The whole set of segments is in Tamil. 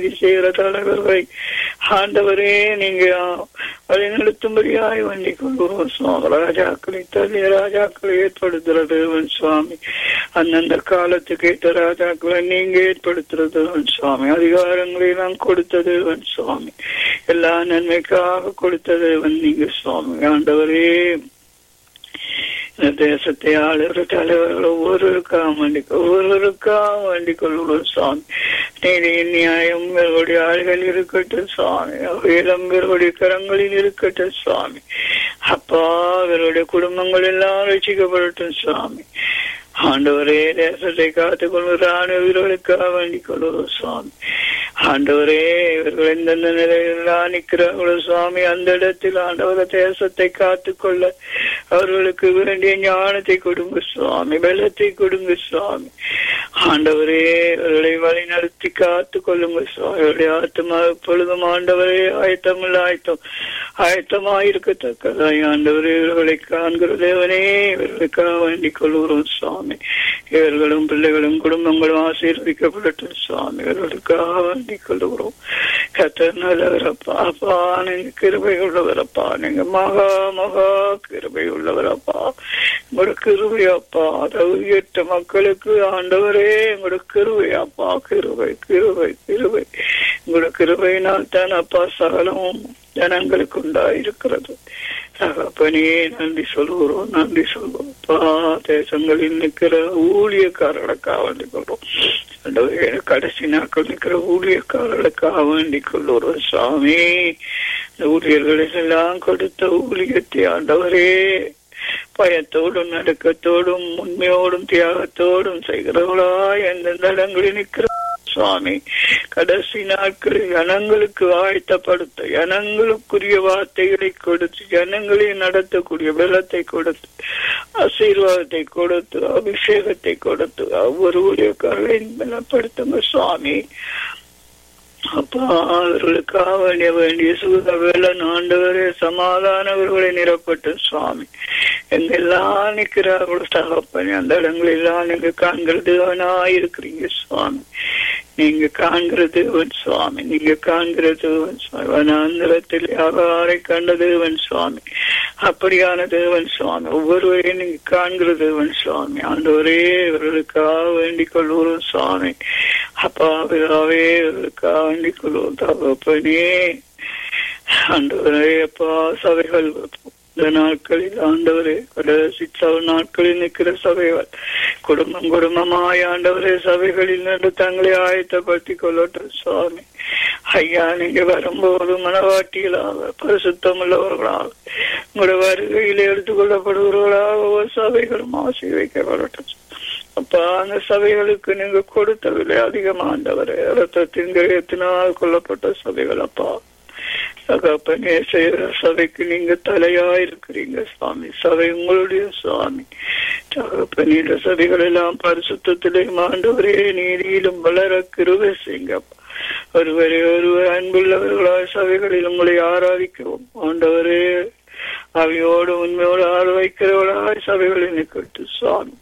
செய்கிற தலைவர்களை ஆண்டவரே நீங்க வழிநடத்தும்படியாய் வண்டி கொள்கிறோம் சுவாமி ராஜாக்களை தள்ளி ராஜாக்களை ஏற்படுத்துற தேவன் சுவாமி அந்தந்த காலத்துக்கு ஏற்ற ராஜாக்களை நீங்க ஏற்படுத்துற தேவன் சுவாமி அதிகாரங்களை எல்லாம் கொடுத்த தேவன் சுவாமி எல்லா நன்மைக்காக கொடுத்த தேவன் நீங்க சுவாமி ஆண்டவரே இந்த தேசத்தை ஆளுகிற தலைவர்கள் ஒவ்வொருவருக்காக வேண்டி ஒவ்வொருவருக்காக வேண்டிக் கொள்கிறோம் சுவாமி நீதியின் நியாயம் இவர்களுடைய ஆள்கள் இருக்கட்டும் சுவாமி வேதம் இவர்களுடைய கரங்களில் இருக்கட்டும் சுவாமி அப்பா இவருடைய குடும்பங்கள் எல்லாம் ரசிக்கப்படட்டும் சுவாமி ஆண்டவரே தேசத்தை காத்துக் கொள்வது ராணுவ வீரர்களுக்காக வேண்டிக் கொள்வோம் சுவாமி ஆண்டவரே இவர்கள் எந்தெந்த நிலையில் நிற்கிறார்களோ சுவாமி அந்த இடத்தில் ஆண்டவர தேசத்தை காத்துக்கொள்ள அவர்களுக்கு வேண்டிய ஞானத்தை கொடுங்க சுவாமி பலத்தை கொடுங்க சுவாமி ஆண்டவரே அவர்களை வழி நடத்தி காத்து கொள்ளுங்க சுவாமி அவருடைய ஆத்மா எப்பொழுதும் ஆண்டவரே ஆயத்தமில்ல ஆயத்தம் ஆயத்தமாயிருக்கத்தக்கதாய் ஆண்டவரே இவர்களை காண்கிற தேவனே இவர்களுக்காக வேண்டிக் கொள்கிறோம் சுவாமி இவர்களும் பிள்ளைகளும் குடும்பங்களும் ஆசீர்வதிக்கப்படட்டும் சுவாமி இவர்களுக்காக வேண்டிக் கொள்கிறோம் கத்தர் நல்லவரப்பா அப்பா நீங்க கிருபை உள்ளவரப்பா நீங்க மகா மகா கிருபை உள்ளவரப்பா உங்களோட கிருபை அப்பா தகுதியற்ற மக்களுக்கு ஆண்டவரே உங்களோட கிருபை அப்பா கிருபை கிருபை கிருபை உங்களோட கிருபையினால் தான் அப்பா சகலமும் ஜனங்களுக்கு உண்டாயிருக்கிறது தகப்பனே நன்றி சொல்கிறோம் நன்றி சொல்கிறோம் பா தேசங்களில் நிற்கிற ஊழியக்காரர்களுக்காக வேண்டிக் கொள்றோம் ஆண்டவரே, கடைசி நாட்கள் நிற்கிற ஊழியக்காரர்களுக்காக வேண்டிக் கொள்கிறோம் சாமி இந்த ஊழியர்களில் எல்லாம் கொடுத்த ஊழியத்தை ஆண்டவரே பயத்தோடும் நடுக்கத்தோடும் உண்மையோடும் தியாகத்தோடும் செய்கிறவளா எந்தெந்த இடங்களில் நிற்கிற சுவாமி கடைசி நாட்களில் ஜனங்களுக்கு ஆயத்தப்படுத்த ஜனங்களுக்குரிய வார்த்தைகளை கொடுத்து ஜனங்களை நடத்தக்கூடிய பலத்தை கொடுத்து ஆசீர்வாதத்தை கொடுத்து அபிஷேகத்தை கொடுத்து ஒவ்வொரு ஊழியக்காரர்களையும் பலப்படுத்துங்க சுவாமி அப்பா அவர்களுக்காக வேண்டிய வேண்டிய சுக வேலன் ஆண்டவரே சமாதானவர்களை நிரப்பட்டு சுவாமி எங்கெல்லாம் நிற்கிறார்களோ தகப்பனே அந்த இடங்களெல்லாம் நீங்க காண்கிறது இருக்கிறீங்க சுவாமி நீங்க காண்கிற தேவன் சுவாமி நீங்க காண்கிற தேவன் சுவாமி வனாந்திரத்தில் யாரை கண்ட தேவன் சுவாமி அப்படியான தேவன் சுவாமி ஒவ்வொருவரையும் நீங்க காண்கிற தேவன் சுவாமி ஆண்டவரே இவர்களுக்காக வேண்டிக் கொள்வோம் சுவாமி அப்பா பிதாவே இவர்களுக்காக வேண்டிக் கொள்வோம் தகப்பனே ஆண்டவரே அப்பா சபைகள் இந்த நாட்களில் ஆண்டவரே கடைசி சவ- நாட்களில் நிற்கிற சபைகள் குடும்பம் குடும்பமாய் ஆண்டவரே சபைகளில் நின்று தங்களை ஆயத்தப்படுத்திக் கொள்ளட்டும் சுவாமி ஐயா நீங்க வரும்போது மனவாட்டிகளாக பரிசுத்தம் உள்ளவர்களாக உங்களோட வருகையில் எடுத்துக்கொள்ளப்படுகிறவர்களாக ஒவ்வொரு சபைகளும் ஆசை வைக்கப்படட்டும் அப்பா அந்த சபைகளுக்கு நீங்க கொடுத்த விலை அதிகமாண்டவர் ரத்தத்தின் கிரகத்தினால் கொல்லப்பட்ட சபைகள் அப்பா தகப்பனே செய்கிற சபைக்கு நீங்க தலையா இருக்கிறீங்க சுவாமி சபை உங்களுடைய சுவாமி தகப்பனிட சபைகள் எல்லாம் பரிசுத்திலே ஆண்டவரே நீதியிலும் வளர கிருபை செய்யுங்கப்பா ஒருவரே ஒருவர் அன்புள்ளவர்களாய் சபைகளில் உங்களை ஆராதிக்கிறோம் ஆண்டவரே அவையோடு உண்மையோடு ஆர வைக்கிறவர்களாய் சபைகளில் நிற்கட்டு சுவாமி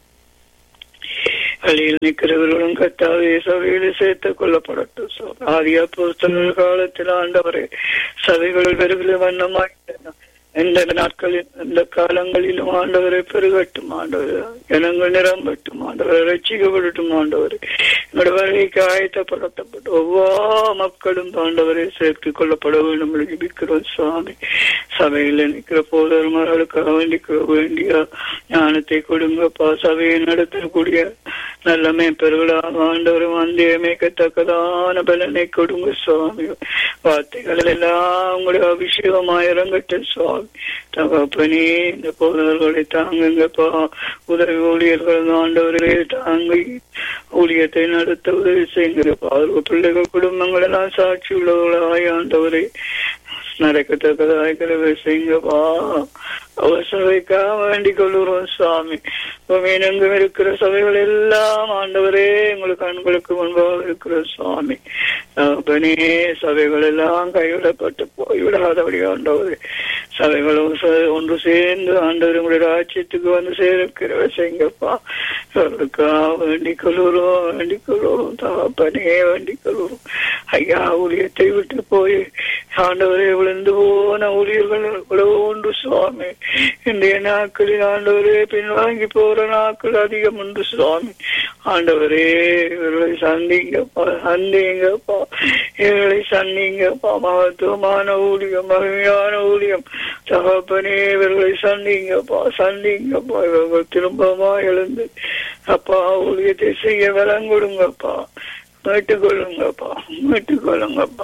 வழியில் நிற்கிறவர்களும் கத்தாவே சபையில் சேர்த்துக் கொள்ளப்படட்டும் சுவாமி. ஆதி அப்போஸ்தலர் காலத்தில் ஆண்டவரே சபைகள் பெருகிற வண்ணமாயிட்டன எந்த நாட்களில் எந்த காலங்களிலும் ஆண்டவரை பெருகட்டும் ஆண்டவர் ஜனங்கள் நிரம்பட்டும் ஆண்டவரை ரட்சிக்கப்படட்டும் ஆண்டவர் என்னோட வருகைக்கு ஆயத்தப்படுத்தப்பட்டு ஒவ்வொரு மக்களும் ஆண்டவரை சேர்த்துக் கொள்ளப்பட வேண்டும் என்று ஜெபிக்கிறோம் சுவாமி சபையில் நிற்கிற போதர்மார்களுக்காக வேண்டிக்க வேண்டிய ஞானத்தை கொடுங்கப்பா சபையை நடத்தக்கூடிய நல்ல மேய்ப்பர்களாக ஆண்டவர் வந்திய மேய்க்கத்தக்கதான பலனை கொடுங்க சுவாமி வார்த்தைகள் எல்லாம் உங்களுடைய அபிஷேகமாக இறங்கட்டும் சுவாமி தகப்பனே இந்த போதவர்களை தாங்குங்கப்பா உதவி ஊழியர்கள் ஆண்டவர்களே தாங்கி ஊழியத்தை நடத்த உதவி செய்யுங்கப்பா அவர்கள் பிள்ளைகள் குடும்பங்கள் எல்லாம் சாட்சி உள்ளவர்களாய் ஆண்டவரே நடக்கத்தக்கதாய் கிருபை செய்யுங்கப்பா அவர் சபைக்காக வேண்டிக் கொள்கிறோம் சுவாமி பூமியினெங்கும் இருக்கிற சபைகள் எல்லாம் ஆண்டவரே உங்களுக்கு கண்களுக்கு முன்பாக இருக்கிற சுவாமி தகப்பனே சபைகள் எல்லாம் கைவிடப்பட்டு போய்விடாதபடி ஆண்டவரே சபைகளும் ச- ஒன்று சேர்ந்து ஆண்டவர் உங்களுடைய ராஜ்யத்துக்கு வந்து சேர்க்கிற செய்யுங்கப்பா அவர்களுக்காக வேண்டிக் கொள்கிறோம் வேண்டிக் கொள்கிறோம் தகப்பனே வேண்டிக் கொள்கிறோம் ஐயா ஊழியத்தை விட்டு போய் ஆண்டவரே விழுந்து போன ஊழியர்கள் எவ்வளவு உண்டு சுவாமி இன்றைய நாட்களில் ஆண்டவரே பின்வாங்கி போற நாட்கள் அதிகம் உண்டு சுவாமி ஆண்டவரே இவர்களை சந்திங்கப்பா சந்திங்கப்பா இவர்களை சந்திங்கப்பா மகத்துவமான ஊழியம் மகிமையான ஊழியம் தகப்பனே இவர்களை சந்திங்கப்பா சந்திங்கப்பா இவர்கள் திரும்பமா எழுந்து அப்பா ஊழியத்தை செய்ய வரம் கொடுங்கப்பா மீட்டுக்கொள்ளுங்கப்பா மீட்டுக்கொள்ளுங்கப்பா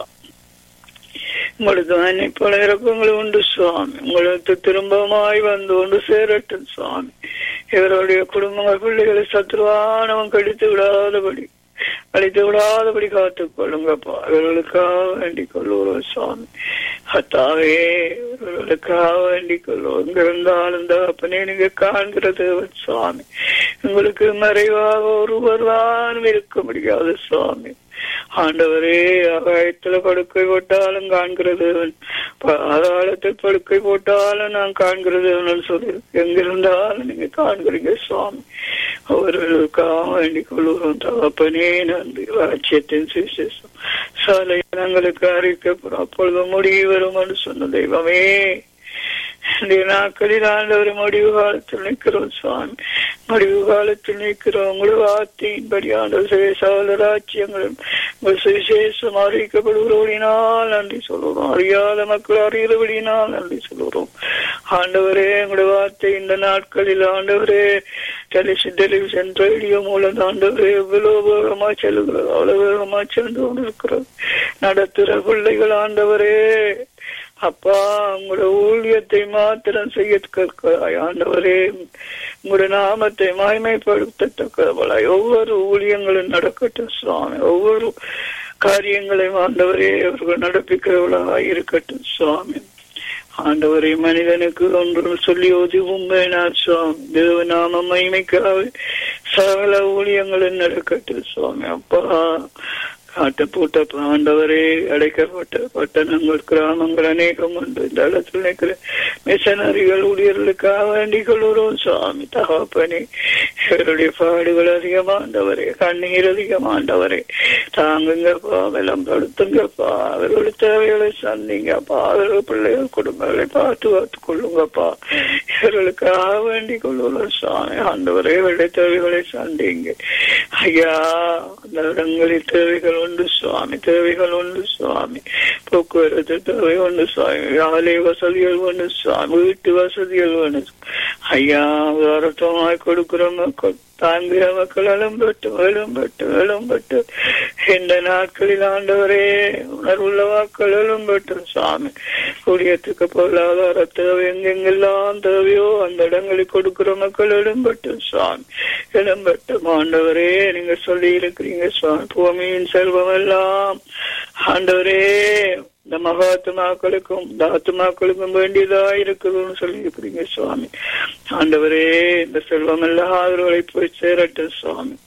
உங்களுக்கு அன்னைப்பல இறக்கங்கள் உண்டு சுவாமி உங்களுக்கு திரும்பமாய் வந்து கொண்டு சேரட்டும் சுவாமி இவருடைய குடும்பங்கள் பிள்ளைகளை சத்ருவானவன் கடித்து விடாதபடி அழித்து விடாதபடி காத்துக் கொள்ளுங்கப்பா இவர்களுக்காக வேண்டிக் கொள்ளுவோம் சுவாமி அத்தாவே இவர்களுக்காக வேண்டிக் கொள்வோம் இங்க இருந்தாலும் தகப்பனே நீங்க காண்கிறது சுவாமி உங்களுக்கு மறைவாக ஒருவர் தான் இருக்க முடியாது சுவாமி ஆண்டவரே அகாயத்துல படுக்கை போட்டாலும் காண்கிறது பாதாளத்தில் படுக்கை போட்டாலும் நான் காண்கிறது சொல்லி எங்கிருந்தாலும் நீங்க காண்கிறீங்க சுவாமி அவர்களுக்காக வேண்டிக் கொள்கிறோம் தகப்பனே நன்றி ராஜ்யத்தின் சுவிசேஷம் சாலை ஜனங்களுக்கு அறிக்கப்படும் அப்பொழுது முடிவு வரும் என்று சொன்ன தெய்வமே இந்த நாட்களில் ஆண்டவர் முடிவு காலத்தில் நிற்கிறோம் சுவாமி முடிவு காலத்தில் நிற்கிறோம் உங்களுடைய வார்த்தையின்படி ஆண்டவர் சகல ராஜ்யங்களும் உங்கள் சுவிசேஷம் அறிவிக்கப்படுகிறபடினால் நன்றி சொல்லுறோம் அறியாத மக்கள் அறிகிறபடினால் நன்றி சொல்லுறோம் ஆண்டவரே உங்களுடைய வார்த்தை இந்த நாட்களில் ஆண்டவரே டெலிவிஷன் டெலிவிஷன் ரேடியோ மூலம் ஆண்டவரே எவ்வளவு வேகமா செல்லுகிறது அவ்வளவு வேகமா சென்று கொண்டிருக்கிறது நடத்துகிற பிள்ளைகள் ஆண்டவரே அப்பா உங்களோட ஊழியத்தை மாத்திரம் செய்ய ஆண்டவரே உங்களுடைய நாமத்தை மகிமைப்படுத்தத்தக்கவளாய் ஒவ்வொரு ஊழியங்களும் நடக்கட்டும் சுவாமி ஒவ்வொரு காரியங்களையும் ஆண்டவரே அவர்கள் நடப்பிக்கிறவளாக இருக்கட்டும் சுவாமி ஆண்டவரை மனிதனுக்கு ஒன்று சொல்லி ஒதுவும் வேணார் சுவாமி தேவநாம மகிமைக்காக சகல ஊழியங்களும் நடக்கட்டும் சுவாமி அப்பா காட்டப்பட்ட ஆண்டவரே அடைக்கப்பட்ட பட்டணங்கள் கிராமங்கள் அநேகம் உண்டு இந்த இடத்துல நிற்கிற மிஷனரிகள் ஊழியர்களுக்காக வேண்டிக் கொள்கிறோம் சுவாமி தகப்பனே இவருடைய பாடுகள் அதிகமாண்டவரே கண்ணீர் அதிகமாண்டவரே தாங்குங்கப்பா வெள்ளம் படுத்துங்கப்பா அவர்களுடைய தேவைகளை சந்திங்கப்பா அவர்கள் பிள்ளைகள் குடும்பங்களை பார்த்து பார்த்து கொள்ளுங்கப்பா இவர்களுக்காக வேண்டிக் கொள்ளுகிறோம் சுவாமி ஆண்டவரே இவருடைய தேவைகளை சந்திங்க ஐயா அந்த இடங்களில் தேவைகள் உண்டு சுவாமி தேவைகள் உண்டு சுவாமி போக்குவரத்து தேவை உண்டு சுவாமி ஆலை வசதிகள் உண்டு சுவாமி வீட்டு வசதிகள் உண்டு ஐயா உதாரணமாய் கொடுக்கிற மக்கள் தாங்குகிற மக்கள் எழும்பட்டு எழும்பட்டு எழும்பட்டு இந்த நாட்களில் ஆண்டவரே உணர்வுள்ள மக்கள் எழும்பட்டு சுவாமி குடியத்துக்கு பொருளாதார தேவை எங்கெங்கெல்லாம் தேவையோ அந்த இடங்களில் கொடுக்கிற மக்கள் எழும்பட்டு சுவாமி எழும்பட்டு ஆண்டவரே நீங்க சொல்லி இருக்கிறீங்க சுவாமி பூமியின் செல்வம் எல்லாம் ஆண்டவரே இந்த மகாத்மாக்களுக்கும் இந்த ஆத்மாக்களுக்கும் வேண்டியதா இருக்குதுன்னு சொல்லி இருக்கிறீங்க சுவாமி ஆண்டவரே இந்த செல்வம் எல்லாம் அவர்களை போய் சேரட்டும் சுவாமி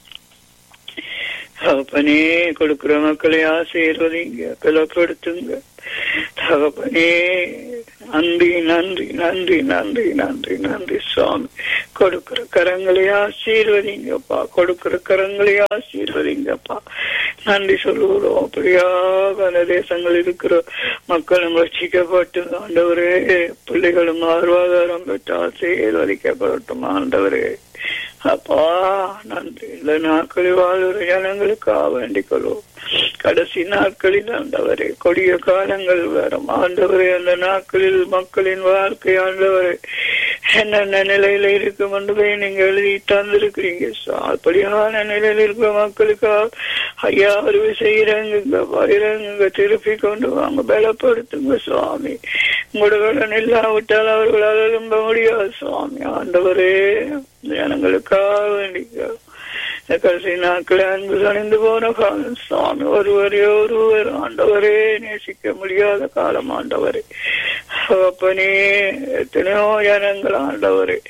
தகப்பனே கொடுக்கிற மக்களை ஆசீர்வதிங்க பலப்படுத்துங்க தகப்பனே நன்றி நன்றி நன்றி நன்றி நன்றி நன்றி சுவாமி கொடுக்கிற கரங்களை ஆசீர்வதிங்கப்பா கொடுக்கிற கரங்களை ஆசீர்வதிங்கப்பா நன்றி சொல்லுகிறோம் அப்படியாக அந்த தேசங்கள் இருக்கிற மக்களும் ரட்சிக்கப்பட்டு ஆண்டவரே பிள்ளைகளும் ஆர்வாதாரம் பெற்று ஆசீர்வதிக்கப்படட்டும் ஆண்டவரே அப்பா நன்றி இந்த நாட்களில் வாழ்கிற ஜனங்களுக்காக வேண்டிக் கொள்வோம் கடைசி நாட்களில் ஆண்டவரே கொடிய காலங்கள் வரும் ஆண்டவரே அந்த நாட்களில் மக்களின் வாழ்க்கை ஆண்டவரே என்னென்ன நிலையில இருக்கும் என்பதை நீங்க எழுதி தந்திருக்கிறீங்க அப்படியான நிலையில் இருக்கிற மக்களுக்காக ஐயா அறுவை செய்யறங்க இறங்குங்க திருப்பி கொண்டு வாங்க பலப்படுத்துங்க சுவாமி உங்களுடன் இல்லாவிட்டால் அவர்களால் எழும்ப முடியாது சுவாமி ஆண்டவரே ஜனங்களுக்காக வேண்டிக்க கடைசி நாட்கள் அன்பு கணிந்து போன காலம் சுவாமி ஒருவரே ஒருவர் ஆண்டவரே நேசிக்க முடியாத காலம் ஆண்டவரே அப்பனே எத்தனையோ ஜனங்கள் ஆண்டவரே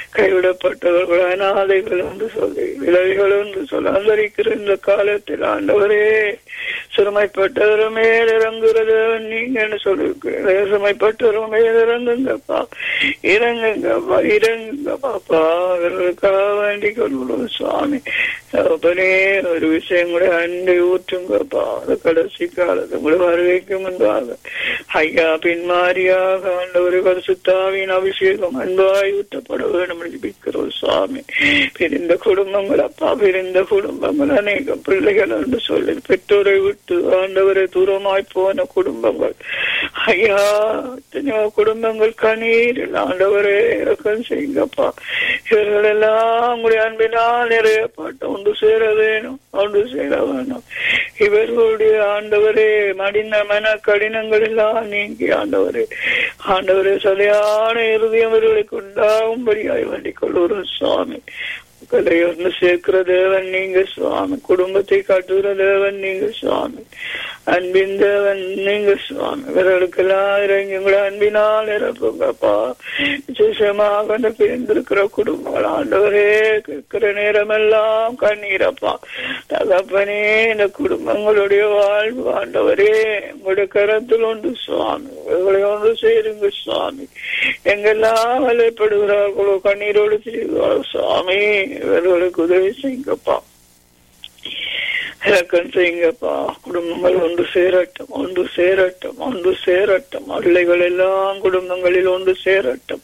கைவிடப்பட்டவர்கள் அனாதைகள் என்று சொல்லி விலகுகள் என்று சொல்லி அந்தரிக்கிற இந்த காலத்தில் ஆண்டவரே சிறுமைப்பட்டவர் மேல் இறங்குறது நீங்கன்னு சொல்லிருக்கிறீங்க சிறுமைப்பட்டவர் மேல் இறங்குங்கப்பா இறங்குங்கப்பா இறங்குங்கப்பாப்பா அவர்களுக்காக வேண்டிக் கொள்கிறோம் சுவாமி அப்பனே ஒரு விஷயம் கூட அன்பை ஊற்றுங்கப்பா அது கடைசி காலத்து கூட வருகைக்கு முன்பாக ஐயா பின்மாரியாக ஆண்டவர் பரிசுத்தாவின் அபிஷேகம் அன்பாய் ஊற்றப்பட வேண்டும் என்று ஜெபிக்கிறோம் சுவாமி பிரிந்த குடும்பங்கள் அப்பா பிரிந்த குடும்பங்கள் அநேக பிள்ளைகள் என்று சொல்லி பெற்றோரை விட்டு ஆண்டவரை தூரமாய் போன குடும்பங்கள் ஐயா எத்தனையோ குடும்பங்கள் கண்ணீரில் ஆண்டவரே இறக்கம் செய்யுங்கப்பா இவர்கள் எல்லாம் உங்களுடைய அன்பினால் நிறையப்பட்ட ஒன்று சேர வேணும் ஒன்று சேர வேணும் இவர்களுடைய ஆண்டவரே மடிந்த மன கடினங்கள் எல்லாம் நீங்கி ஆண்டவரே ஆண்டவரே சரியான இறுதியம் இவர்களுக்கு உண்டாகும்படியாய் வேண்டிக் கொள்ளுறோம் சுவாமி மக்களை ஒன்று சேர்க்கிற தேவன் நீங்க சுவாமி குடும்பத்தை காட்டுகிற தேவன் நீங்க சுவாமி அன்பின் தேவன் நீங்க சுவாமி இவர்களுக்கெல்லாம் இறங்கி உங்களை அன்பினால் இறப்புங்கப்பா விசேஷமாக அந்த பிரிந்திருக்கிற குடும்பங்கள் ஆண்டவரே கேட்கிற நேரமெல்லாம் கண்ணீரப்பா தகப்பனே இந்த குடும்பங்களுடைய வாழ்வு ஆண்டவரே உங்களுடைய கரத்தில் உண்டு சுவாமி இவர்களை ஒன்று சேருங்க சுவாமி எங்கெல்லாம் வலைப்படுகிறார்களோ கண்ணீரோடு செய்வார்கள் சுவாமி இவர்களுக்கு உதவி செய்யுங்கப்பா இலக்கம் செய்யுங்கப்பா குடும்பங்கள் ஒன்று சேரட்டும் ஒன்று சேரட்டும் ஒன்று சேரட்டும் பிள்ளைகள் எல்லாம் குடும்பங்களில் ஒன்று சேரட்டும்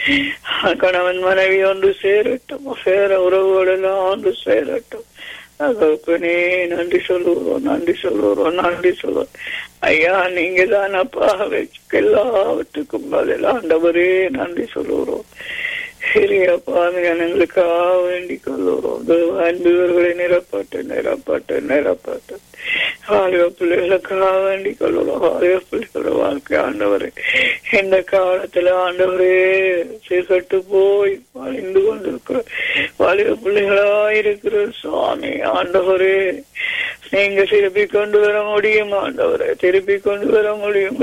கணவன் மனைவி ஒன்று சேரட்டும் சேர உறவுகள் எல்லாம் ஒன்று சேரட்டும் தகப்பனே நன்றி சொல்லுவோம் நன்றி சொல்லுவோம் நன்றி சொல்லுவோம் ஐயா நீங்க தான் அப்பா எல்லாவற்றுக்கும் பதில் ஆண்டவரே நன்றி சொல்லுகிறோம் சரியப்பா எங்களுக்காக வேண்டிக் கொள்ளுறோம் அன்புவர்களை நிரப்பட்டு நிரப்பட்டு நிரப்பட்டு வாலிப பிள்ளைகளுக்காக வேண்டிக் கொள்ளுறோம் வாலிப பிள்ளைகளோட வாழ்க்கை ஆண்டவரே இந்த காலத்துல ஆண்டவரே சீர்கட்டு போய் வழிந்து கொண்டிருக்கிற வாலிப பிள்ளைகளா இருக்கிற சுவாமி ஆண்டவரே நீங்க திருப்பி கொண்டு வர முடியும் ஆண்டவரே திருப்பி கொண்டு வர முடியும்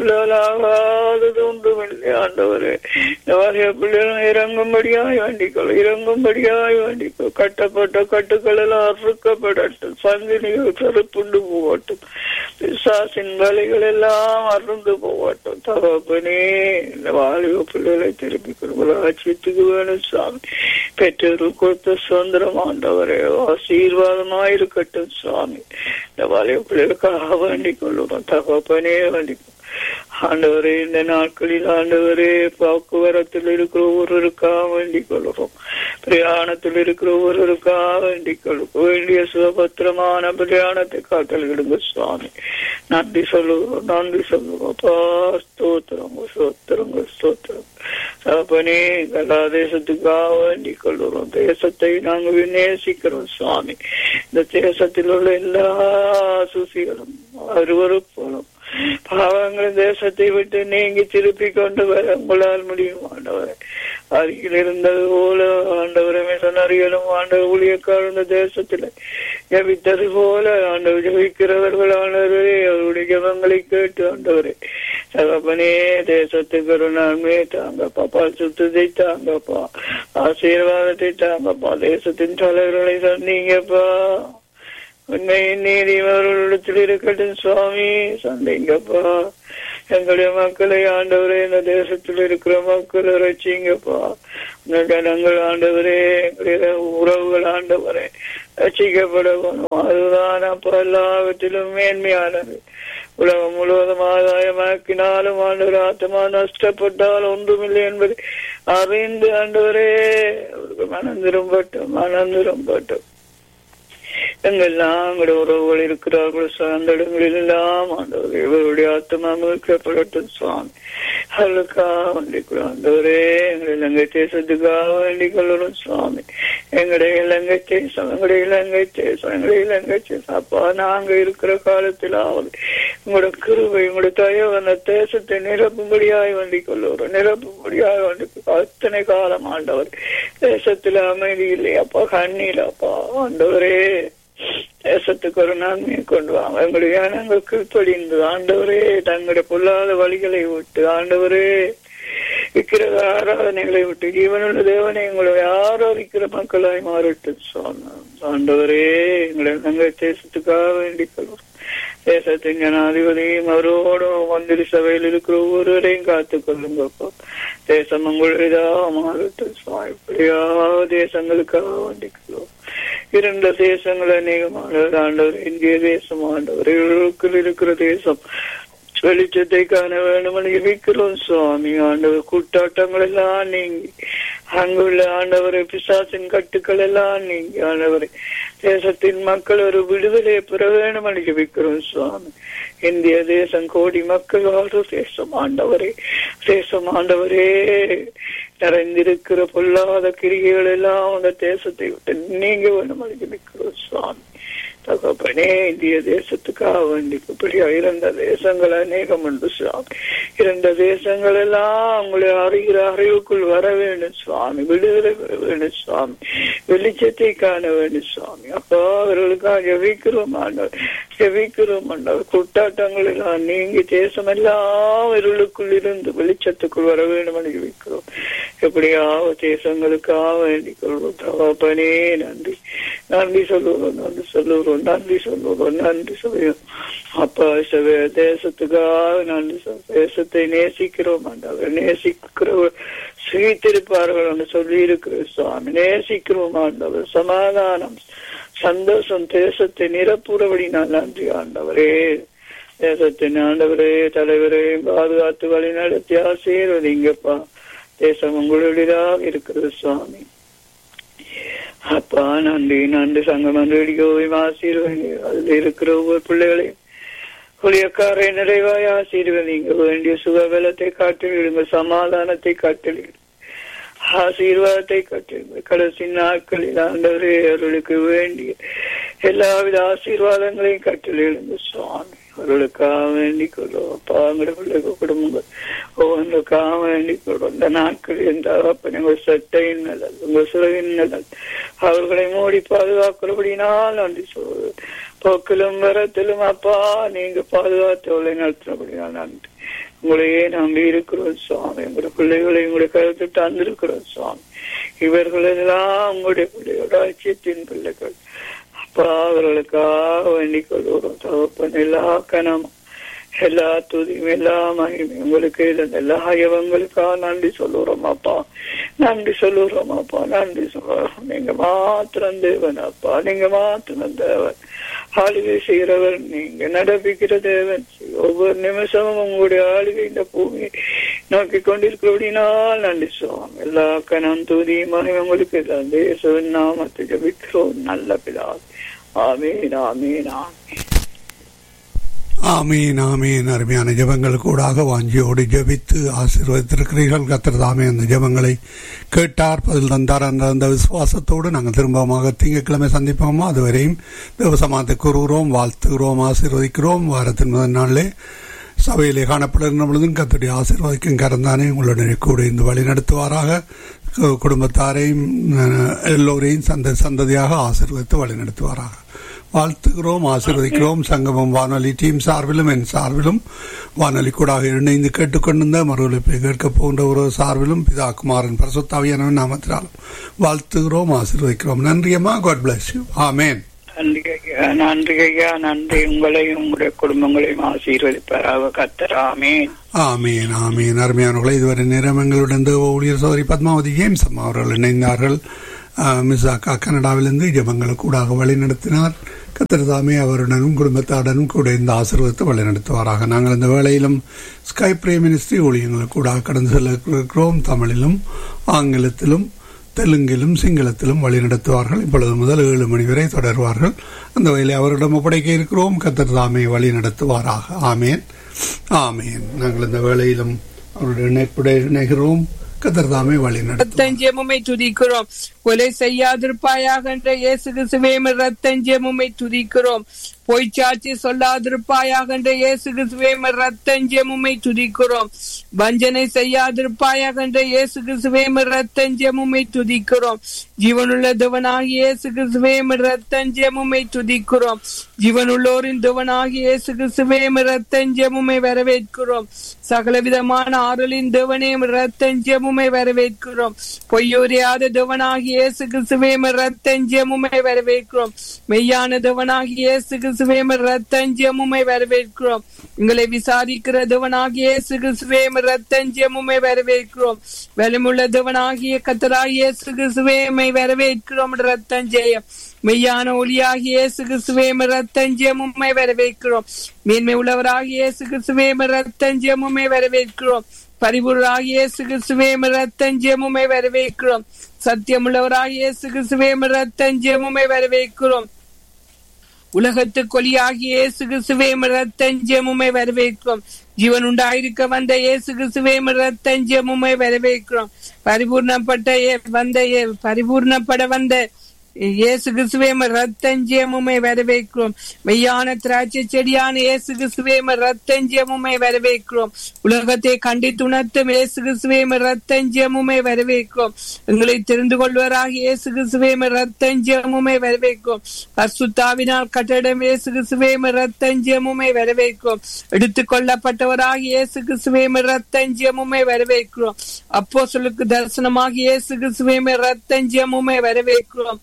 ஆகாதது ஒன்றுமில்லை ஆண்டவரே இந்த வாலிப பிள்ளைகளும் இறங்கும்படியாய் வேண்டிக்கொள் இறங்கும்படியாய் வேண்டிக்கொள் கட்டப்பட்ட கட்டுக்கள் எல்லாம் அறுக்கப்படட்டும் சந்தினிகள் கருப்புண்டு போகட்டும் பிசாசின் வலைகள் எல்லாம் அருந்து போகட்டும் தகப்பனே இந்த வாலிப பிள்ளைகளை திருப்பி கொடுக்கலாட்சியத்துக்கு வேணும் சாமி பெற்றோருக்கு கொடுத்த சுதந்திரம் ஆண்டவரே ஆசீர்வாதமாய் இருக்கட்டும் சுவாமி இந்த வாலிப பிள்ளைகளுக்காக வேண்டிக் கொள்ளுவோம் தகப்பனே வேண்டிக் ஆண்டவரே இந்த நாட்களில் ஆண்டவரே போக்குவரத்தில் இருக்கிற ஒருவருக்காக வேண்டிக் கொள்கிறோம் பிரயாணத்தில் இருக்கிற ஒருவருக்காக வேண்டிக் கொள்ளும் வேண்டிய சுபத்திரமான பிரயாணத்தை காட்டலிடுங்க சுவாமி நன்றி சொல்லுவோம் நன்றி சொல்லுவோம் அப்பா ஸ்தோத்திரம் ஸ்தோத்திரங்க ஸ்தோத்திரம் தகப்பனே கலா தேசத்துக்காக வேண்டிக் கொள்கிறோம் தேசத்தை நாங்கள் நேசிக்கிறோம் சுவாமி இந்த தேசத்தில் உள்ள எல்லா சுசிகளும் அருவறுப்போலும் பாவங்கள் தேசத்தை விட்டு நீங்கி திருப்பி கொண்டு வர உங்களால் முடியும் ஆண்டவரை அருகில் இருந்தது போல ஆண்டவரமே சொன்னறியலும் ஆண்டவர் ஊழியக்கார இந்த தேசத்துல ஜபித்தது போல ஆண்டவர் ஜபிக்கிறவர்கள் ஆண்டவரே அவருடைய ஜபங்களை கேட்டு ஆண்டவரே தகப்பனே தேசத்துக்கு ஒரு நன்மையை தாங்கப்பா பால் சுத்தத்தை தாங்கப்பா ஆசீர்வாதத்தை தாங்கப்பா தேசத்தின் தலைவர்களை சொன்னீங்கப்பா உண்மையின் நீதி அவர்களிடத்தில் இருக்கட்டும் சுவாமி சந்தைங்கப்பா எங்களுடைய மக்களை ஆண்டவரே இந்த தேசத்தில் இருக்கிற மக்களை ரசிங்கப்பா இந்த ஜனங்கள் ஆண்டவரே எங்களுடைய உறவுகள் ஆண்டவரே ரசிக்கப்பட வேணும் அதுதான் அப்ப எல்லாவற்றிலும் மேன்மையானது உலகம் முழுவதும் ஆதாயமாக்கினாலும் ஆண்டவர் ஆத்மா நஷ்டப்பட்டால் ஒன்றுமில்லை என்பதை அறிந்து ஆண்டவரே அவருக்கு மனம் திரும்பட்டும் மனம் திரும்பட்டும் எங்கெல்லாம் எங்களுடைய உறவுகள் இருக்கிறார்கள் அந்த இடங்களில் எல்லாம் ஆண்டவர் இவருடைய ஆத்மா மீட்கப்படட்டும் சுவாமி அவளுக்காக வேண்டிக் ஆண்டவரே எங்களை இலங்கை தேசத்துக்காக வேண்டிக் கொள்ளணும் சுவாமி எங்களுடைய இலங்கை தேசம் எங்களுடைய இலங்கை தேசம் எங்களுடைய இலங்கை தேசம் அப்பா நாங்க இருக்கிற காலத்தில் ஆகுது உங்களோட கிருவை உங்களோட தயவு அந்த தேசத்தை நிரப்பும்படியாய் வேண்டிக் கொள்ளுறோம் நிரப்பும்படியாய் வேண்டி அத்தனை காலம் ஆண்டவர் தேசத்துல அமைதி இல்லையாப்பா கண்ணீர் அப்பா ஆண்டவரே தேசத்துக்கு ஒரு நன்மையை கொண்டு வாங்க எங்களுடைய ஜனங்கள் கீழ்ப்படிந்து ஆண்டவரே தங்களுடைய பொல்லாத வழிகளை விட்டு ஆண்டவரே விக்கிரக ஆராதனைகளை விட்டு ஜீவனுள்ள தேவனை உங்களை ஆராதிக்கிற மக்களாய் மாறட்டும் சுவாமி ஆண்டவரே எங்களை நாங்கள் தேசத்துக்காக வேண்டிக் கொள்வோம் தேசத்தின் ஜனாதிபதியும் அவரோடும் மந்திரி சபையில் இருக்கிற ஒவ்வொருவரையும் காத்துக் கொள்ளுங்கப்பா தேசம் உங்களுடையதாக மாறட்டும் சுவாமி இப்படியா தேசங்களுக்காக வேண்டிக் கொள்வோம் இரண்டு தேசங்கள் அநேகமானவர் ஆண்டவர் இந்திய தேசம் ஆண்டவர் இவர்களுக்குள் இருக்கிற தேசம் வெளிச்சத்தை காண வேண்டும் ஜெபிக்கிறோம் சுவாமி ஆண்டவர் கூட்டாட்டங்கள் எல்லாம் நீங்கி அங்குள்ள ஆண்டவரை பிசாசின் கட்டுக்கள் எல்லாம் நீங்கி ஆண்டவரை தேசத்தின் மக்கள் ஒரு விடுதலையை பெற வேண்டும் ஜெபிக்கிறோம் சுவாமி இந்திய தேசம் கோடி மக்கள் வாழ்ற தேசம் ஆண்டவரே தேசம் ஆண்டவரே நிறைந்திருக்கிற பொல்லாத கிரிகைகள் எல்லாம் அந்த தேசத்தை விட்டு நீங்க வேண்டும் ஜெபிக்கிறோம் சுவாமி தகப்பனே இந்திய தேசத்துக்காக வேண்டி இப்படியா இருந்த தேசங்கள் அநேகம் உண்டு சுவாமி இருந்த தேசங்கள் எல்லாம் உங்களை அறிகிற அறிவுக்குள் வர வேண்டும் சுவாமி விடுதலை பெற வேண்டும் சுவாமி வெளிச்சத்தை காண வேண்டும் சுவாமி அப்பா அவர்களுக்காக ஜெபிக்கிறோம் ஆண்டவர் ஜெபிக்கிறோம் ஆண்டவர் கூட்டாட்டங்கள் எல்லாம் நீங்கி தேசம் எல்லாம் இருளுக்குள் இருந்து வெளிச்சத்துக்குள் வர வேண்டும் என்று ஜெபிக்கிறோம் எப்படியாவது தேசங்களுக்காக வேண்டிக் கொள்வோம் தகப்பனே நன்றி நன்றி சொல்லுவோம் நன்றி சொல்லுவோம் நன்றி சொல்லுவோம் நன்றி சொல்லுவோம் அப்பா சபை தேசத்துக்காக நன்றி சொல் தேசத்தை நேசிக்கிறோம் ஆண்டவர் நேசிக்கிறவர் சுகித்திருப்பார்கள் என்று சொல்லி இருக்கிற சுவாமி நேசிக்கிறோம் ஆண்டவர் சமாதானம் சந்தோஷம் தேசத்தை நிரப்புறபடி நான் நன்றி ஆண்டவரே தேசத்தின் ஆண்டவரே தலைவரையும் பாதுகாத்து வழி நடத்தி ஆசீர்வதிங்கப்பா தேசம் உங்களுடையதாக இருக்கிறது சுவாமி அப்பா நன்றி நன்றி சங்கம் ரேடியோவையும் ஆசீர்வதி அதில் இருக்கிற ஒவ்வொரு பிள்ளைகளையும் குளியக்காரை நிறைவாய் ஆசீர்வதிங்க வேண்டிய சுகபலத்தை காட்டிடுங்க சமாதானத்தை காட்டிடுங்க ஆசீர்வாதத்தை கட்டிடுங்க கடைசி நாட்களில் ஆண்டவரே அவர்களுக்கு வேண்டிய எல்லாவித ஆசீர்வாதங்களையும் கட்டிலிடுங்க சுவாமி அவர்களுக்காக வேண்டிக் கொள்ளும் அப்பா எங்களுடைய பிள்ளைங்க குடும்பங்கள் ஒவ்வொன்றுக்காக வேண்டிக் கொள்ளும் இந்த நாட்களில் இந்த அப்பன் உங்கள் சட்டையின் நல்லது உங்கள் சிறகின் நல்லது அவர்களை மூடி பாதுகாக்கிறபடினால் நன்றி சொல்வது போக்கிலும் வரத்திலும் அப்பா நீங்க பாதுகாத்தவர்களை நடத்தினபடினால் நன்றி உங்களையே நம்பி இருக்கிறோம் சுவாமி உங்களுடைய பிள்ளைகளை உங்களுடைய கருத்து தந்திருக்கிறோம் சுவாமி இவர்கள் எல்லாம் உங்களுடைய பிள்ளையோட அச்சியத்தின் பிள்ளைகள் அப்பா அவர்களுக்காக வேண்டிக் கொள்கிறோம் தகப்பன் எல்லா கனமும் எல்லா துதியும் எல்லா மகிமையும் உங்களுக்கு இருந்த எல்லா ஐயவங்களுக்காக நன்றி சொல்லுறோம் அப்பா நன்றி சொல்லுறோம் அப்பா நன்றி சொல்லுறோம் நீங்க மாத்திரம் தேவன் அப்பா நீங்க மாத்திரம் தேவன் ஆளுகை செய்கிறவர் நீங்க நடப்பிக்கிற தேவன் ஒவ்வொரு நிமிஷமும் உங்களுடைய ஆளுகை இந்த பூமியை நோக்கி கொண்டிருக்கிறபடினால் நன்றி சொல்லுவோம் எல்லா கணம் துதி மகிமை உங்களுக்கு தேசவின் நாமத்தை ஜபிக்கிறோம் நல்ல பிதா ஆமீன் ஆமீன் ஆமீன் ஆமீன் ஆமீன் அருமையான ஜபங்கள் கூடாக வாஞ்சியோடு ஜபித்து ஆசீர்வதித்திருக்கிறீர்கள் கத்தர் தாமே அந்த ஜபங்களை கேட்டார் பதில் தந்தார் அந்த அந்த விசுவாசத்தோடு நாங்கள் திரும்பமாக திங்கட்கிழமை சந்திப்போமா அதுவரையும் தேவசமாத்தை கூறுகிறோம் வாழ்த்துகிறோம் ஆசீர்வதிக்கிறோம் வாரத்தின் முதல் நாளிலே சபையிலே காணப்படுகின்ற பொழுதும் கத்துடைய ஆசீர்வாதிக்கும் கரந்தானே உங்களுடைய கூட இந்த வழி நடத்துவாராக குடும்பத்தாரையும் எல்லோரையும் சந்த சந்ததியாக ஆசீர்வதித்து வழி நடத்துவாராக வாழ்த்துகிறோம் ஆசீர்வதிக்கிறோம் சங்கமம் வானொலி டீம் சார்பிலும் என் சார்பிலும் வானொலி கூடாக இணைந்து கேட்டுக்கொண்டிருந்த மறுவலிப்பை கேட்க போன்ற ஒரு சார்பிலும் பிதா குமாரன் பிரசுத்தாவியானவன் நாமத்தினாலும் வாழ்த்துகிறோம் ஆசீர்வதிக்கிறோம் நன்றியம்மா காட் பிளஸ் யூ ஆமேன் நன்றி ஐயா நன்றி ஐயா நன்றி உங்களையும் உங்களுடைய குடும்பங்களையும் ஆசீர்வதிப்பாராக கத்தராமே ஆமீன் ஆமீன் அருமையானவர்களை இதுவரை நேரம் எங்களுடன் தேவ ஊழியர் சோதரி பத்மாவதி ஜேம்ஸ் அம்மா அவர்கள் இணைந்தார்கள் மிஸ் அக்கா கனடாவிலிருந்து ஜபங்களை கூடாக வழி நடத்தினார் கத்திரதாமே அவருடனும் குடும்பத்தாருடனும் கூட இந்த ஆசீர்வாதத்தை வழி நடத்துவாராக நாங்கள் இந்த வேளையிலும் ஸ்கை பிரே மினிஸ்ட்ரி ஊழியங்களை கூடாக கடந்து செல்ல இருக்கிறோம் தமிழிலும் ஆங்கிலத்திலும் தெலுங்கிலும் சிங்களத்திலும் வழி நடத்துவார்கள் இப்பொழுது முதல் ஏழு மணி வரை தொடர்வார்கள் அந்த வகையில் அவரிடம் ஒப்படைக்க இருக்கிறோம் கத்தர் தாமே வழி நடத்துவாராக ஆமேன் ஆமேன் நாங்கள் இந்த வேளையிலும் அவருடைய இணைப்புடைய இணைகிறோம் கத்தர் தாமே வழி நடத்தும் ரத்தஞ்சேமுமை துதிக்கிறோம் கொலை செய்யாதிருப்பாயாக என்ற இயேசு கிறிஸ்துவே ரத்தஞ்சேமுமை துதிக்கிறோம் பொய்ச்சாட்சி சொல்லாதிருப்பாயாக என்ற இயேசு கிறிஸ்துவே ரத்தஞ்சமுமை துதிக்கிறோம் வஞ்சனை செய்யாதிருப்பாயாக என்ற இயேசு கிறிஸ்துவே ரத்தஞ்சமுமை துதிக்கிறோம் ஜீவனுள்ள தேவனாகி இயேசு கிறிஸ்துவே ரத்தஞ்சமுமை துதிக்கிறோம் ஜீவனுள்ளோரின் தேவனாகி இயேசு கிறிஸ்துவே ரத்தஞ்சமுமை வரவேற்கிறோம் சகலவிதமான ஆறுலின் தேவனே ரத்தஞ்சமுமை வரவேற்கிறோம் பொய்யுரையாத தேவனாகி இயேசு கிறிஸ்துவே ரத்தஞ்சமுமை வரவேற்கிறோம் மெய்யான தேவனாகி இயேசு கிறிஸ்துவே ரத்தஞ்சமுமை வரவேற்கிறோம் உங்களை விசாரிக்கிற தேவனாகிய இயேசு கிறிஸ்துவே ரத்தஞ்சமுமை வரவேற்கிறோம் வலிமுள்ள தேவனாகிய கத்தராகிய இயேசு கிறிஸ்துவே வரவேற்கிறோம் ரத்தஞ்செயம் மெய்யான ஒளியாகிய இயேசு கிறிஸ்துவே ரத்தஞ்சமுமை வரவேற்கிறோம் மேன்மை உள்ளவராகிய இயேசு கிறிஸ்துவே ரத்தஞ்சமுமை வரவேற்கிறோம் பரிபுராகிய இயேசு கிறிஸ்துவே ரத்தஞ்சமுமை வரவேற்கிறோம் சத்தியமுள்ளவராகிய இயேசு கிறிஸ்துவே ரத்தஞ்சமுமை வரவேற்கிறோம் உலகத்து கொலியாகிய இயேசு கிறிஸ்துவே ரத்தஞ்சமுமை வரவேற்கிறோம் ஜீவன் உண்டாயிருக்க வந்த இயேசு கிறிஸ்துவே ரத்தஞ்சமுமை வரவேற்கிறோம் பரிபூர்ணப்பட்ட வந்த பரிபூர்ணப்பட வந்த இயேசு கிறிஸ்துவே ரத்தஞ்சேமுமை வரவேற்கிறோம் மெய்யான திராட்சை செடியான இயேசு கிறிஸ்துவே ரத்தஞ்சேமுமை வரவேற்கிறோம் உலகத்தை கண்டித்துணர்த்தும் இயேசு கிறிஸ்துவே ரத்தஞ்சேமுமை வரவேற்கிறோம் எங்களை தெரிந்து கொள்வராக இயேசு கிறிஸ்துவே ரத்தஞ்சேமுமை வரவேற்கிறோம் பசுத்தாவினால் கட்டடம் இயேசு கிறிஸ்துவே ரத்தஞ்சேமுமை வரவேற்கிறோம் எடுத்துக் கொள்ளப்பட்டவராக இயேசு கிறிஸ்துவே ரத்தஞ்சேமுமை வரவேற்கிறோம் அப்போ சொல்லுக்கு தரிசனமாக இயேசு கிறிஸ்துவே ரத்தஞ்சேமுமை வரவேற்கிறோம்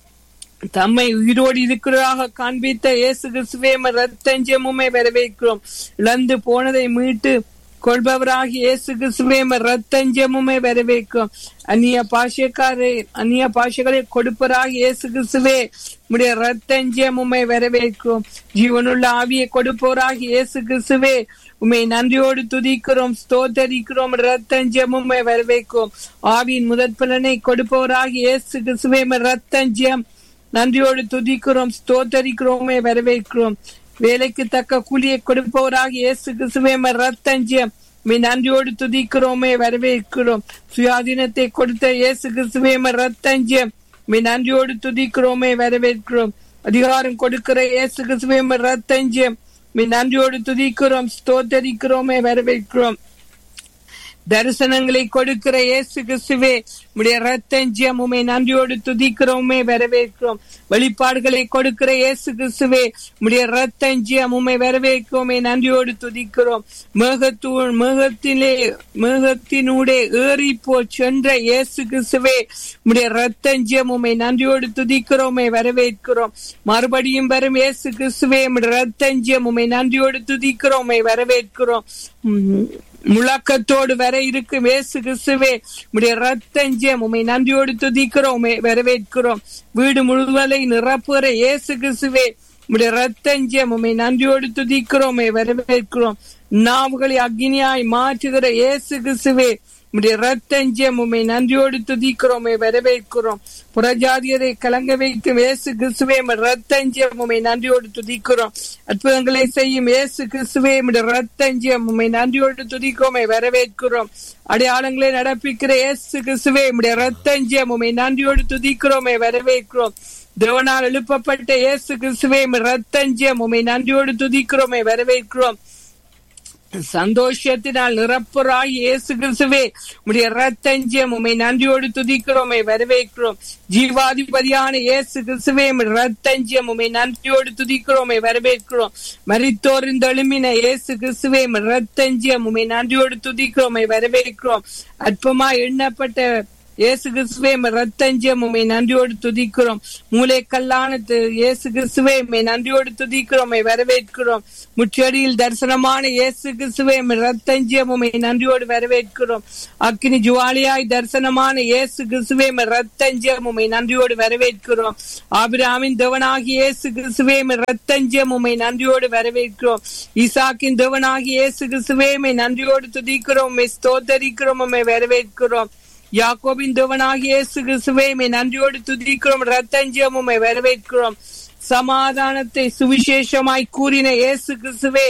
தம்மை உயிரோடு இருக்கிறதாக காண்பித்த இயேசு கிறிஸ்துவே ரத்தஞ்சமுமை வரவேற்கிறோம் இழந்து போனதை மீட்டு கொள்பவராகி இயேசு கிறிஸ்துவே ரத்தஞ்சமுமை வரவேற்கும் அந்நிய பாஷக்காரை அந்நிய பாஷைகளை கொடுப்பராக இயேசு கிறிஸ்துவே உடைய ரத்தஞ்சமுமை வரவேற்கும் ஜீவனுள்ள ஆவியை கொடுப்பவராக இயேசு கிறிஸ்துவே உண்மை நன்றியோடு துதிக்கிறோம் ஸ்தோத்தரிக்கிறோம் ரத்தஞ்சமுமை வரவேற்கும் ஆவியின் முதற் பலனை கொடுப்பவராக இயேசு கிறிஸ்துவே ரத்தஞ்சம் நன்றியோடு துதிக்கிறோம் ஸ்தோத்தரிக்கிறோமே வரவேற்கிறோம் வேலைக்கு தக்க கூலியை கொடுப்பவராக இயேசு கிறிஸ்துவே ரத்தஞ்சம் மே நன்றியோடு துதிக்கிறோமே வரவேற்கிறோம் சுயாதீனத்தை கொடுத்த இயேசு கிறிஸ்துவே ரத்தஞ்சம் மே நன்றியோடு துதிக்கிறோமே வரவேற்கிறோம் அதிகாரம் கொடுக்கிற இயேசு கிறிஸ்துவே ரத்தஞ்சம் மே நன்றியோடு துதிக்கிறோம் ஸ்தோத்தரிக்கிறோமே வரவேற்கிறோம் தரிசனங்களை கொடுக்கிற இயேசு கிறிஸ்துவே உடைய ரத்தஞ்சியம் உமை நன்றியோடு துதிக்கிறோமே வரவேற்கிறோம் வெளிப்பாடுகளை கொடுக்கிற இயேசு கிறிஸ்துவே உடைய ரத்தஞ்சியம் உமை வரவேற்கிறோமே நன்றியோடு துதிக்கிறோம் மேகத்தூ மேகத்திலே மேகத்தினூடே ஏறி போ சென்ற இயேசு கிறிஸ்துவே உடைய ரத்தஞ்சியம் உமை நன்றியோடு துதிக்கிறோமே வரவேற்கிறோம் மறுபடியும் வரும் இயேசு கிறிஸ்துவே ரத்தஞ்சியம் உமை நன்றியோடு துதிக்கிறோமே வரவேற்கிறோம் முழக்கத்தோடு வர இருக்கும் இயேசு கிறிஸ்துவே உடைய ரத்தஞ்சம் உமை நன்றியோடு துதிக்கிறோம் வரவேற்கிறோம் வீடு முழுவதை நிரப்புகிற இயேசு கிறிஸ்துவே உடைய ரத்தஞ்சம் உமை நன்றியோடு துதிக்கிறோமே வரவேற்கிறோம் நாவுகளை அக்னியாய் மாற்றுகிற இயேசு கிறிஸ்துவே உடைய ரத்தஞ்சம் உமை நன்றியோடு துதிக்கிறோமே வரவேற்கிறோம் புறஜாதியரை கலங்க வைக்கும் இயேசு கிறிஸ்துவே ரத்தஞ்சம் உமை நன்றியோடு துதிக்கிறோம் அற்புதங்களை செய்யும் இயேசு கிறிஸ்துவே ரத்தஞ்சம் உமை நன்றியோடு துதிக்கிறோமே வரவேற்கிறோம் அடையாளங்களை நடப்பிக்கிற இயேசு கிறிஸ்துவே ரத்தஞ்சம் உமை நன்றியோடு துதிக்கிறோமே வரவேற்கிறோம் தேவனால் எழுப்பப்பட்ட இயேசு கிறிஸ்துவே ரத்தஞ்சம் உமை நன்றியோடு துதிக்கிறோமே வரவேற்கிறோம் சந்தோஷத்தினால் நிரப்புறாய் இயேசு கிறிஸ்துவே உடைய ரத்தஞ்சம் உமை நன்றியோடு துதிக்கிறோமே வரவேற்கிறோம் ஜீவாதிபதியான இயேசு கிறிஸ்துவே ரத்தஞ்சம் உமை நன்றியோடு துதிக்கிறோமே வரவேற்கிறோம் மரித்தோரின் எழுமின இயேசு கிறிஸ்துவே ரத்தஞ்சம் உமை நன்றியோடு துதிக்கிறோமே வரவேற்கிறோம் அற்பமா எண்ணப்பட்ட இயேசு கிறிஸ்துவே ரத்தஞ்சம் உமை நன்றியோடு துதிக்கிறோம் மூளைக்கல்லான இயேசு கிறிஸ்துவே மே நன்றியோடு துதிக்கிறோம் வரவேற்கிறோம் முச்சடியில் தரிசனமான இயேசு கிறிஸ்துவே ரத்தஞ்சம் உமை நன்றியோடு வரவேற்கிறோம் அக்னி ஜுவாலியாய் தரிசனமான இயேசு கிறிஸ்துவே ரத்தஞ்சம் உமை நன்றியோடு வரவேற்கிறோம் ஆபிராமின் தேவனாகி இயேசு கிறிஸ்துவே ரத்தஞ்சம் உமை நன்றியோடு வரவேற்கிறோம் ஈசாக்கின் தேவனாகி இயேசு கிறிஸ்துவே நன்றியோடு துதிக்கிறோம் ஸ்தோத்தரிக்கிறோம் உமை வரவேற்கிறோம் யாக்கோபின் தேவனாகிய இயேசு கிறிஸ்துவே நன்றியோடு துதிக்கிறோம் ரத்தஞ்சம் உமை வரவேற்கிறோம் சமாதானத்தை சுவிசேஷமாய் கூறின இயேசு கிறிஸ்துவே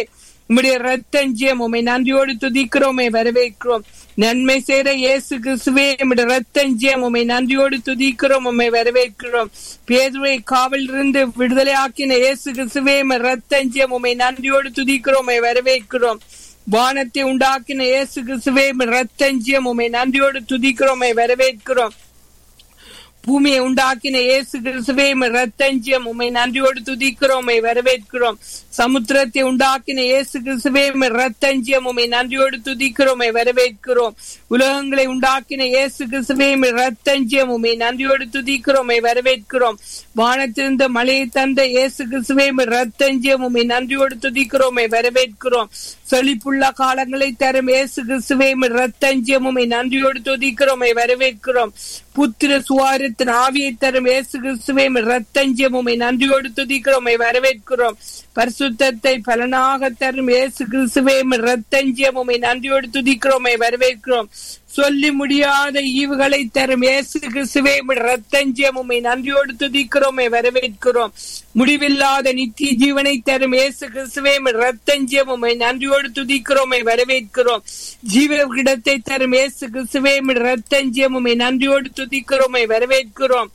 உம்முடைய ரத்தஞ்சியம் உம்மை நன்றியோடு துதிக்கிறோமே வரவேற்கிறோம் நன்மை செய்கிற இயேசு கிறிஸ்துவே உம்முடைய ரத்தஞ்சியம் உம்மை நன்றியோடு துதிக்கிறோம் உம்மை வரவேற்கிறோம் பேதுவை காவலிருந்து விடுதலை ஆக்கின இயேசு கிறிஸ்துவே உம்மை ரத்தஞ்சியம் உம்மை நன்றியோடு துதிக்கிறோம் உம்மை வரவேற்கிறோம் வானத்தை உண்டாக்கின இயேசு கிறிஸ்துவே உம்மை ரத்தஞ்சியம் உம்மை நன்றியோடு துதிக்கிறோம் உம்மை வரவேற்கிறோம் பூமியை உண்டாக்கின இயேசு கிறிஸ்துவே உம்மை ரத்தஞ்சியம் உம்மை நன்றியோடு துதிக்கிறோம் உம்மை வரவேற்கிறோம் சமுத்திரத்தை உண்டாக்கின இயேசு கிறிஸ்துவே உம்மை ரத்தஞ்சியம் உம்மை நன்றியோடு துதிக்கிறோம் உம்மை வரவேற்கிறோம் உலகங்களை உண்டாக்கின இயேசு கிறிஸ்துவே உம்மை ரத்தஞ்சியம் உம்மை நன்றியோடு துதிக்கிறோம் உம்மை வரவேற்கிறோம் வானத்திலிருந்த மழையை தந்த இயேசு கிறிஸ்துவே உம்மை ரத்தஞ்சியம் உம்மை நன்றியோடு துதிக்கிறோம் உம்மை வரவேற்கிறோம் செழிப்புள்ள காலங்களை தரும் இயேசு கிறிஸ்துவே உம்மை ரத்தஞ்சியம் உம்மை நன்றியோடு துதிக்கிறோம் உம்மை வரவேற்கிறோம் புத்திர சுவாரத்தின் ஆவியை தரும் இயேசு கிறிஸ்துவே உம்மை ரத்தஞ்சியம் உம்மை நன்றியோடு துதிக்கிறோம் உம்மை வரவேற்கிறோம் பரிசுத்தத்தை பலனாக தரும் இயேசு கிறிஸ்துவே உம்மை ரத்தஞ்சியம் உம்மை நன்றியோடு துதிக்கிறோம் உம்மை வரவேற்கிறோம் சொல்லி முடியாத ஈவுகளை தரும் இயேசு கிறிஸ்துவே உம்மை ரத்தஞ்சியம் உம்மை நன்றியோடு துதிக்கிறோம் உம்மை வரவேற்கிறோம் முடிவில்லாத நித்திய ஜீவனை தரும் இயேசு கிறிஸ்துவே உம்மை ரத்தஞ்சியம் உம்மை நன்றியோடு துதிக்கிறோம் உம்மை வரவேற்கிறோம் ஜீவ இடத்தை தரும் இயேசு கிறிஸ்துவே உம்மை ரத்தஞ்சியம் உம்மை நன்றியோடு துதிக்கிறோம் உம்மை வரவேற்கிறோம்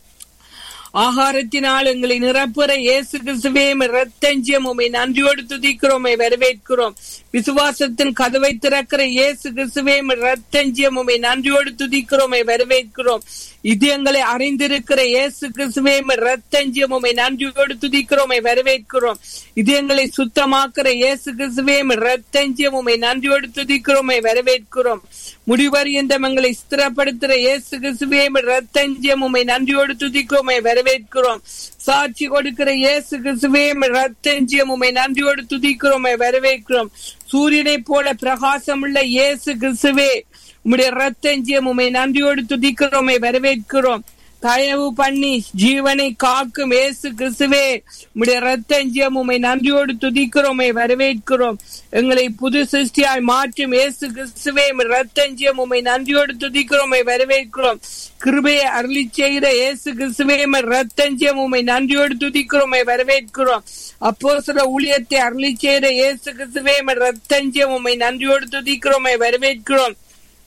ஆகாரத்தினால் எங்களை நிரப்புற இயேசு கிறிஸ்துவே உம்மை ரத்தஞ்சியம் உம்மை நன்றியோடு துதிக்கிறோம் உம்மை வரவேற்கிறோம் விசுவாசத்தின் கதவை திறக்கிற இயேசு கிறிஸ்துவே உம்மை ரத்தஞ்சியம் உம்மை நன்றியோடு துதிக்கிறோம் உம்மை வரவேற்கிறோம் இதயங்களை அறிந்திருக்கிற இயேசு கிறிஸ்துவே உம்மை ரத்தஞ்சியம் உம்மை நன்றியோடு துதிக்கிறோம் உம்மை வரவேற்கிறோம் இதயங்களை சுத்தமாக்குற இயேசு கிறிஸ்துவே உம்மை ரத்தஞ்சியம் உம்மை நன்றியோடு துதிக்கிறோம் உம்மை வரவேற்கிறோம் முடிவறியந்தம் எங்களை ஸ்திரப்படுத்துற இயேசு கிறிஸ்துவே உம்மை ரத்தஞ்சியம் உம்மை நன்றியோடு துதிக்கிறோம் உம்மை வரவேற்கிறோம் சாட்சி கொடுக்கிற இயேசு கிறிஸ்துவே உம்மை ரத்தஞ்சியம் உம்மை நன்றியோடு துதிக்கிறோம் உம்மை வரவேற்கிறோம் சூரியனை போல பிரகாசம் உள்ள இயேசு கிறிஸ்துவே உம்முடைய ரத்தஞ்சியம் உம்மை நன்றியோடு துதிக்கிறோம் உம்மை வரவேற்கிறோம் தயவு பண்ணி ஜீவனை காக்கும் இயேசு கிறிஸ்துவே உம்முடைய ரத்தஞ்சியம் உம்மை நன்றியோடு துதிக்கிறோம் உம்மை வரவேற்கிறோம் எங்களை புது சிருஷ்டியாய் மாற்றும் இயேசு கிறிஸ்துவே உம்முடைய ரத்தஞ்சியம் உம்மை நன்றியோடு துதிக்கிறோம் உம்மை வரவேற்கிறோம் கிருபையை அருளி செய்கிற இயேசு கிறிஸ்துவே உம்மை ரத்தஞ்சியம் உம்மை நன்றியோடு துதிக்கிறோம் உம்மை வரவேற்கிறோம் அப்போ சில ஊழியத்தை அருளி செய்கிற இயேசு கிறிஸ்துவே உம்மை ரத்தஞ்சியம் உம்மை நன்றியோடு துதிக்கிறோம் உம்மை வரவேற்கிறோம்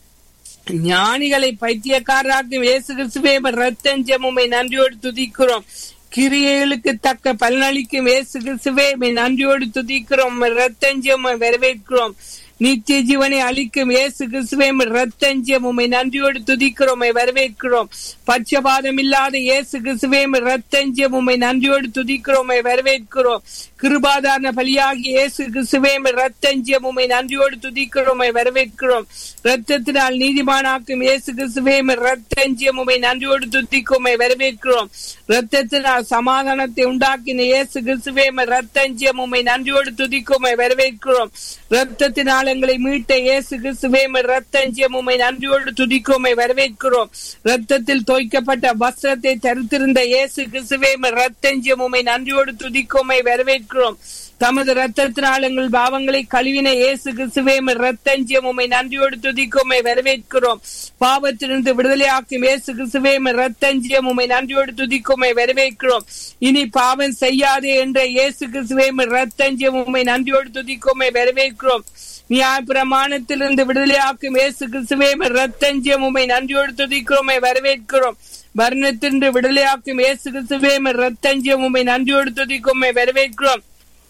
ஞானிகளை பைத்தியக்காரராக்கும் இயேசு கிறிஸ்துவே ரத்தஞ்சம் உம்மை நன்றியோடு துதிக்கிறோம் கிரியைகளுக்கு தக்க பலனளிக்கும் இயேசு கிறிஸ்துவே உம்மை நன்றியோடு துதிக்கிறோம் ரத்தஞ்சம் வரவேற்கிறோம் நித்திய ஜீவனை அளிக்கும் இயேசு கிறிஸ்துவே ரத்தஞ்சியம் உம்மை நன்றியோடு துதிக்கிறோம் உம்மை வரவேற்கிறோம் பட்சபாதம் இல்லாத இயேசு கிறிஸ்துவே ரத்தஞ்சியம் உம்மை நன்றியோடு துதிக்கிறோம் உம்மை வரவேற்கிறோம் கிருபாதாரண பலியாகி இயேசு கிறிஸ்துவே ரத்தஞ்சியம் உம்மை நன்றியோடு துதிக்கிறோம் உம்மை வரவேற்கிறோம் ரத்தத்தினால் நீதிமானாக்கும் இயேசு கிறிஸ்துவே ரத்தஞ்சியம் உம்மை நன்றியோடு துதிக்கும் உம்மை வரவேற்கிறோம் ரத்தத்தினால் சமாதானத்தை உண்டாக்கின இயேசு கிறிஸ்துவே ரத்தஞ்சியம் உம்மை நன்றியோடு துதிக்கும் உம்மை வரவேற்கிறோம் ரத்தத்தினால் எங்களை மீட்ட இயேசு கிறிஸ்துவே ரத்தஞ்சியம் உம்மை நன்றியோடு துதிக்கும் உம்மை வரவேற்கிறோம் ரத்தத்தில் தோய்க்கப்பட்ட வஸ்திரத்தை தரித்திருந்த இயேசு கிறிஸ்துவே ரத்தஞ்சியம் உம்மை நன்றியோடு துதிக்கும் உம்மை வரவேற்கிறோம் தமது ரத்தத்தினால் எங்கள் பாவங்களை கழுவின இயேசு கிறிஸ்துவே ரத்தஞ்சியம் உம்மை நன்றியோடு துதிக்கும் உம்மை வரவேற்கிறோம் பாவத்திலிருந்து விடுதலையாக்கும் இயேசு கிறிஸ்துவே ரத்தஞ்சியம் உம்மை நன்றியோடு துதிக்கும் உம்மை வரவேற்கிறோம் இனி பாவம் செய்யாதே என்ற இயேசு கிறிஸ்துவே ரத்தஞ்சியம் உம்மை நன்றியோடு துதிக்கும் உம்மை வரவேற்கிறோம் நியாய பிரமாணத்திலிருந்து விடுதலையாக்கும் இயேசு கிறிஸ்துவே ரத்தஞ்சியம் உம்மை நன்றியோடு துதிக்கிறோம் உம்மை வரவேற்கிறோம் வர்ணத்தின்று விடுதலையாக்கும் இயேசு கிறிஸ்துவே ரத்தஞ்சியம் உம்மை நன்றியோடு துதிக்கும் உம்மை வரவேற்கிறோம்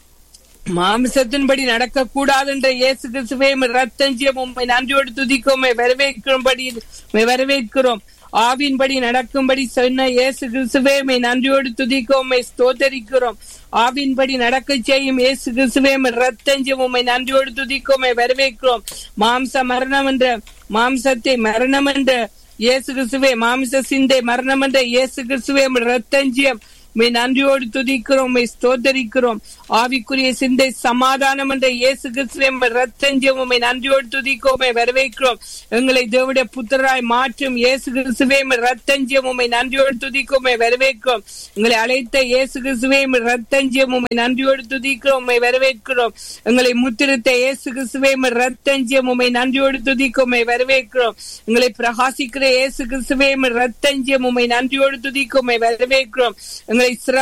மாமிசத்தின்படி நடக்க கூடாது என்ற இயேசு கிறிஸ்துவே ரத்தஞ்சியம் உண்மை நன்றியோடு துதிக்கும் வரவேற்கும்படி வரவேற்கிறோம் ஆவின்படி நடக்கும்படி சொன்ன இயேசு கிறிஸ்துவே நன்றியோடு துதிக்கும் உண்மை ஸ்தோத்தரிக்கிறோம் ஆவின்படி நடக்க செய்யும் இயேசு கிறிஸ்துவே ரத்தஞ்சியம் உண்மை நன்றியோடு துதிக்கும் வரவேற்கிறோம் மாம்ச மரணம் என்ற மாம்சத்தை மரணம் என்ற இயேசு கிறிஸ்துவே மாமிச சிந்தை மரணம் என்ற இயேசு கிறிஸ்துவே ரத்தஞ்சியம் உம்மை நன்றியோடு துதிக்கிறோம் உம்மை ஸ்தோத்தரிக்கிறோம் ஆவிக்குரிய சிந்தை சமாதானம் என்ற இயேசு கிறிஸ்துவே ரத்தஞ்சம் உம்மை நன்றியோடு துதிக்கிறோம் உம்மை வரவேற்கிறோம் எங்களை தேவடைய புத்திராய் மாற்றும் இயேசு கிறிஸ்துவே ரத்தஞ்சம் உம்மை நன்றியோடு துதிக்கிறோம் உம்மை வரவேற்கிறோம் எங்களை அழைத்த இயேசு கிறிஸ்துவே ரத்தஞ்சம் உம்மை நன்றியோடு துதிக்கிறோம் உம்மை வரவேற்கிறோம் எங்களை முத்திருத்த இயேசு கிறிஸ்துவே ரத்தஞ்சம் உம்மை நன்றியோடு துதிக்கிறோம் உம்மை வரவேற்கிறோம் எங்களை பிரகாசிக்கிற இயேசு கிறிஸ்துவே ரத்தஞ்சம் உம்மை நன்றியோடு துதிக்கிறோம் உம்மை வரவேற்கிறோம் எங்களை சிற